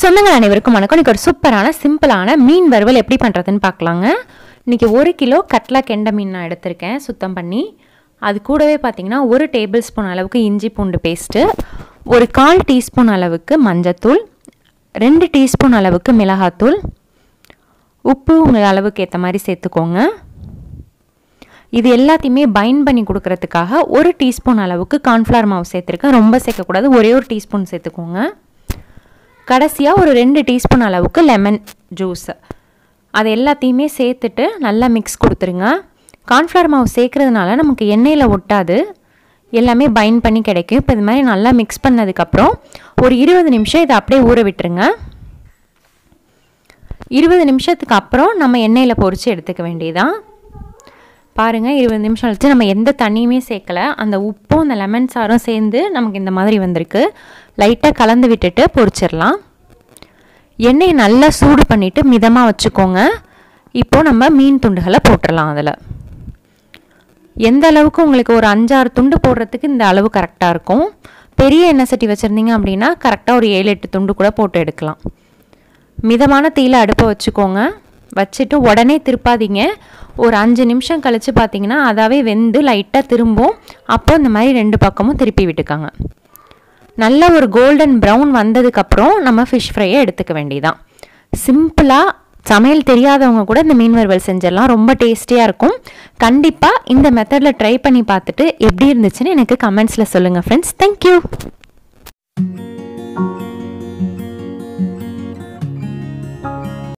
சொந்தங்கள் அனைவருக்கும் வணக்கம் இன்னைக்கு ஒரு சூப்பரான சிம்பிளான மீன் வறுவல் எப்படி பண்ணுறதுன்னு பார்க்கலாங்க இன்றைக்கி ஒரு கிலோ கட்லா கெண்டை மீன் நான் எடுத்திருக்கேன் சுத்தம் பண்ணி அது கூடவே பார்த்தீங்கன்னா ஒரு டேபிள் ஸ்பூன் அளவுக்கு இஞ்சி பூண்டு பேஸ்ட்டு ஒரு கால் டீஸ்பூன் அளவுக்கு மஞ்சத்தூள் ரெண்டு டீஸ்பூன் அளவுக்கு மிளகாத்தூள் உப்பு உங்கள் அளவுக்கு ஏற்ற மாதிரி சேர்த்துக்கோங்க இது எல்லாத்தையுமே பைண்ட் பண்ணி கொடுக்கறதுக்காக ஒரு டீஸ்பூன் அளவுக்கு கார்ன்ஃப்ளவர் மாவு சேர்த்துருக்கேன் ரொம்ப சேர்க்கக்கூடாது ஒரே ஒரு டீஸ்பூன் சேர்த்துக்கோங்க கடைசியாக ஒரு ரெண்டு டீஸ்பூன் அளவுக்கு லெமன் ஜூஸ் அது எல்லாத்தையுமே சேர்த்துட்டு நல்லா மிக்ஸ் கொடுத்துருங்க கார்ன்ஃப்ளவர் மாவு சேர்க்குறதுனால நமக்கு எண்ணெயில் ஒட்டாது எல்லாமே பைண்ட் பண்ணி கிடைக்கும் இப்போ இது மாதிரி நல்லா மிக்ஸ் பண்ணதுக்கப்புறம் ஒரு இருபது நிமிஷம் இதை அப்படியே ஊற விட்டுருங்க இருபது நிமிஷத்துக்கு அப்புறம் நம்ம எண்ணெயில் பொரித்து எடுத்துக்க வேண்டியதான் பாருங்கள் இருபது நிமிஷம் கழிச்சு நம்ம எந்த தண்ணியுமே சேர்க்கலை அந்த உப்பும் அந்த லெமன் சாரும் சேர்ந்து நமக்கு இந்த மாதிரி வந்திருக்கு லைட்டாக கலந்து விட்டுட்டு பொரிச்சிடலாம் எண்ணெயை நல்லா சூடு பண்ணிவிட்டு மிதமாக வச்சுக்கோங்க இப்போது நம்ம மீன் துண்டுகளை போட்டுடலாம் அதில் எந்த அளவுக்கு உங்களுக்கு ஒரு அஞ்சாறு துண்டு போடுறதுக்கு இந்த அளவு கரெக்டாக இருக்கும் பெரிய எண்ணெய் சட்டி வச்சுருந்தீங்க அப்படின்னா கரெக்டாக ஒரு ஏழு எட்டு துண்டு கூட போட்டு எடுக்கலாம் மிதமான தீயில அடுப்பை வச்சுக்கோங்க வச்சுட்டு உடனே திருப்பாதீங்க ஒரு அஞ்சு நிமிஷம் கழித்து பார்த்தீங்கன்னா அதாவே வெந்து லைட்டாக திரும்பும் அப்போ இந்த மாதிரி ரெண்டு பக்கமும் திருப்பி விட்டுக்காங்க நல்ல ஒரு கோல்டன் ப்ரௌன் வந்ததுக்கப்புறம் நம்ம ஃபிஷ் ஃப்ரையை எடுத்துக்க வேண்டியதான் சிம்பிளாக சமையல் தெரியாதவங்க கூட இந்த மீன் வறுவல் செஞ்சிடலாம் ரொம்ப டேஸ்டியாக இருக்கும் கண்டிப்பாக இந்த மெத்தடில் ட்ரை பண்ணி பார்த்துட்டு எப்படி இருந்துச்சுன்னு எனக்கு கமெண்ட்ஸில் சொல்லுங்கள் ஃப்ரெண்ட்ஸ் தேங்க்யூ